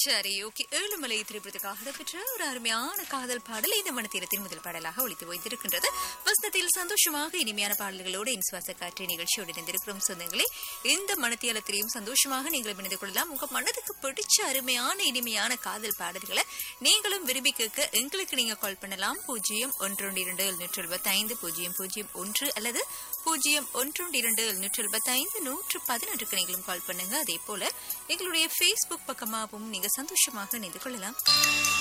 சரி ஓகே ஏழுமலை திரைப்படத்துக்காக இடம்பெற்ற ஒரு அருமையான காதல் பாடல் இந்த மனத்தீரத்தின் முதல் பாடலாக ஒழித்து வைத்திருக்கின்றது வசனத்தில் சந்தோஷமாக இனிமையான பாடல்களோடு இன்சுவாச காற்று நிகழ்ச்சியோடு இணைந்திருக்கிறோம் சொந்தங்களே இந்த மனத்தியாலத்திலையும் சந்தோஷமாக நீங்கள் இணைந்து கொள்ளலாம் உங்க மனதுக்கு பிடிச்ச அருமையான இனிமையான காதல் பாடல்களை நீங்களும் விரும்பி கேட்க எங்களுக்கு நீங்க கால் பண்ணலாம் பூஜ்ஜியம் ஒன்று இரண்டு எழுநூற்று எழுபத்தி ஐந்து பூஜ்ஜியம் பூஜ்ஜியம் ஒன்று அல்லது பூஜ்ஜியம் ஒன்று இரண்டு எழுநூற்று எழுபத்தி ஐந்து நூற்று பதினொன்றுக்கு நீங்களும் கால் பண்ணுங்க அதே போல எங்களுடைய ஃபேஸ்புக் பக்கமாகவும் நீங்க சந்தோஷமாக இணைந்து கொள்ளலாம்